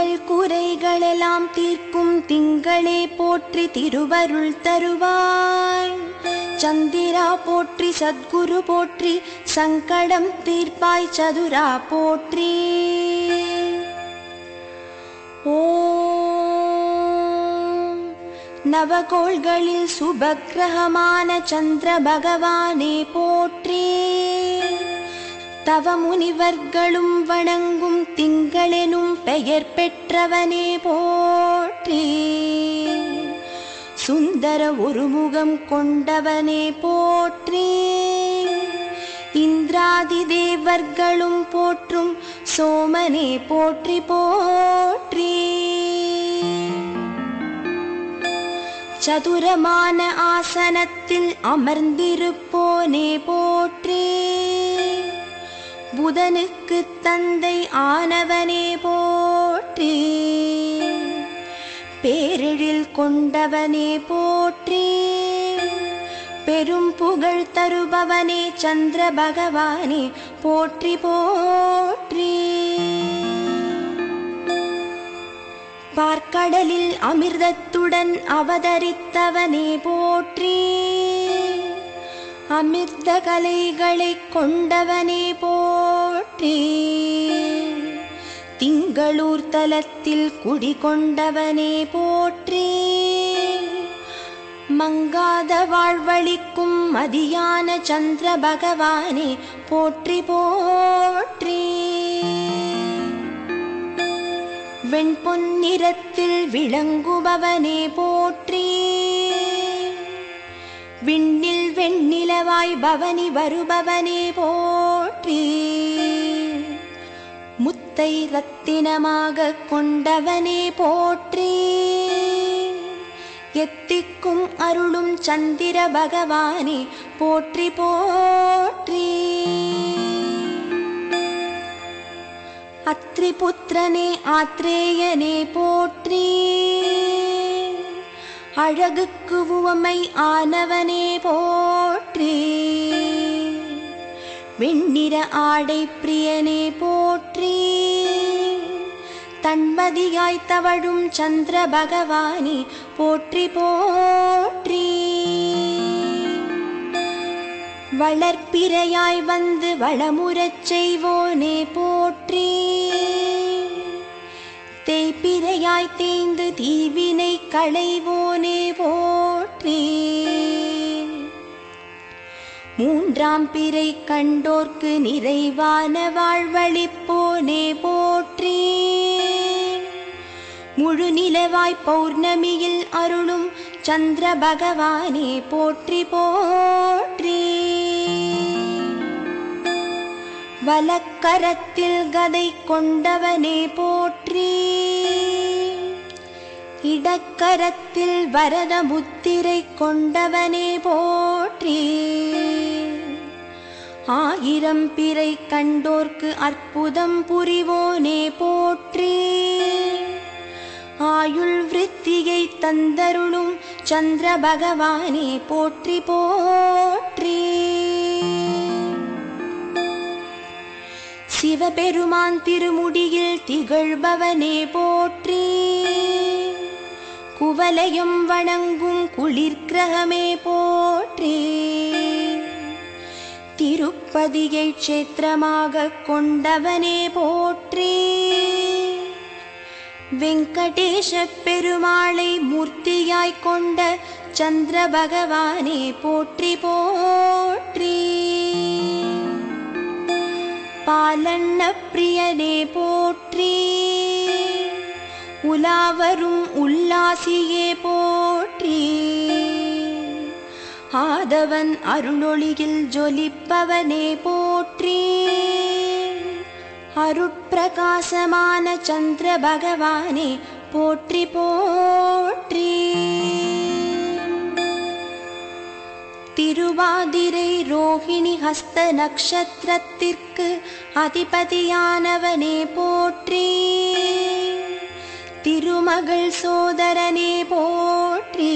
எங்கள் குறைகளெல்லாம் தீர்க்கும் திங்களே போற்றி திருவருள் தருவாய் சந்திரா போற்றி சத்குரு போற்றி சங்கடம் தீர்ப்பாய் சதுரா போற்றி ஓம் நவகோள்களில் சுபக்கிரகமான சந்திர பகவானே போற்றி தவ முனிவர்களும் வணங்கும் திங்களெனும் பெயர் பெற்றவனே போற்றி சுந்தர ஒருமுகம் கொண்டவனே போற்றி இந்திராதி தேவர்களும் போற்றும் சோமனே போற்றி போற்றி சதுரமான ஆசனத்தில் அமர்ந்திருப்போனே போற்றி புதனுக்கு தந்தை ஆனவனே போற்றி பேரெழில் கொண்டவனே போற்றி பெரும் புகழ் தருபவனே சந்திர பகவானே போற்றி போற்றி பார்க்கடலில் அமிர்தத்துடன் அவதரித்தவனே போற்றி அமிர்த கலைகளை கொண்டவனே போற்றி திங்களூர் தலத்தில் குடிகொண்டவனே போற்றி மங்காத வாழ்வழிக்கும் மதியான சந்திர பகவானே போற்றி போற்றி வெண்பொன்னிறத்தில் விளங்குபவனே போற்றி விண்ணில் வெண்ணிலவாய் பவனி வருபவனே போற்றி முத்தை ரத்தினமாக கொண்டவனே போற்றி எத்திக்கும் அருளும் சந்திர பகவானே போற்றி போற்றி அத்ரிபுத்திரனே ஆத்ரேயனே போற்றி அழகுக்கு உவமை ஆனவனே போற்றி வெண்ணிற ஆடை பிரியனே போற்றி தன்மதியாய் தவழும் சந்திர பகவானே போற்றி போற்றி வளர்ப்பிறையாய் வந்து வளமுறச் செய்வோனே போற்றி தேய்பிரையாய் தேய்ந்து தீவினை களைவோனே போற்றி மூன்றாம் பிறை கண்டோர்க்கு நிறைவான வாழ்வழிப்போனே போற்றி முழு நிலவாய் பௌர்ணமியில் அருளும் சந்திர பகவானே போற்றி போற்றி வலக்கரத்தில் கதை கொண்டவனே போற்றி இடக்கரத்தில் வரத முத்திரை கொண்டவனே போற்றி ஆயிரம் பிறை கண்டோர்க்கு அற்புதம் புரிவோனே போற்றி ஆயுள் விருத்தியை தந்தருளும் சந்திர பகவானே போற்றி போற்றி சிவபெருமான் திருமுடியில் திகழ்பவனே போற்றி குவலையும் வணங்கும் குளிர்கிரகமே போற்றி திருப்பதியை க்ஷேத்திரமாக கொண்டவனே போற்றி வெங்கடேஷ பெருமாளை மூர்த்தியாய் கொண்ட சந்திர பகவானே போற்றி போற்றி பாலண்ண பிரியனே போற்றி உலாவரும் உல்லாசியே போற்றி ஆதவன் அருளொளியில் ஜொலிப்பவனே போற்றி அருட்பிரகாசமான சந்திர பகவானே போற்றி போற்றி திருவாதிரை ரோஹிணி ஹஸ்த நக்ஷத்திரத்திற்கு அதிபதியானவனே போற்றி திருமகள் சோதரனே போற்றி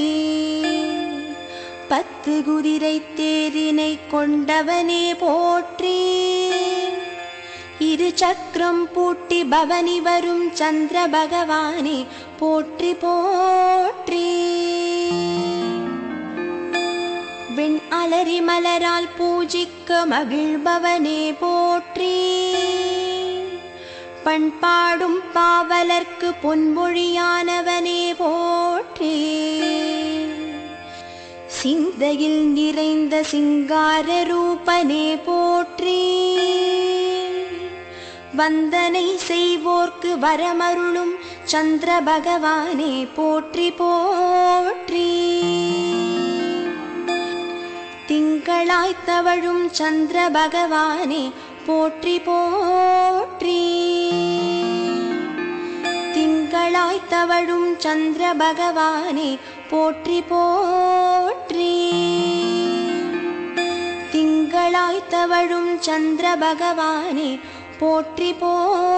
பத்து குதிரை தேரினை கொண்டவனே போற்றி இரு சக்கரம் பூட்டி பவனி வரும் சந்திர பகவானே போற்றி போற்றி விண் அலரி மலரால் பூஜிக்க மகிழ்பவனே போற்றி பண்பாடும் பாவலர்க்கு பொன்மொழியானவனே போற்றி சிந்தையில் நிறைந்த சிங்கார ரூபனே போற்றி வந்தனை செய்வோர்க்கு வரமருளும் சந்திர பகவானே போற்றி போற்றி திங்களாய் தவழும் சந்திர பகவானே போற்றி போற்றி திங்களாய் தவழும் சந்திர பகவானே போற்றி போற்றி திங்களாய் தவழும் சந்திர பகவானே போற்றி போ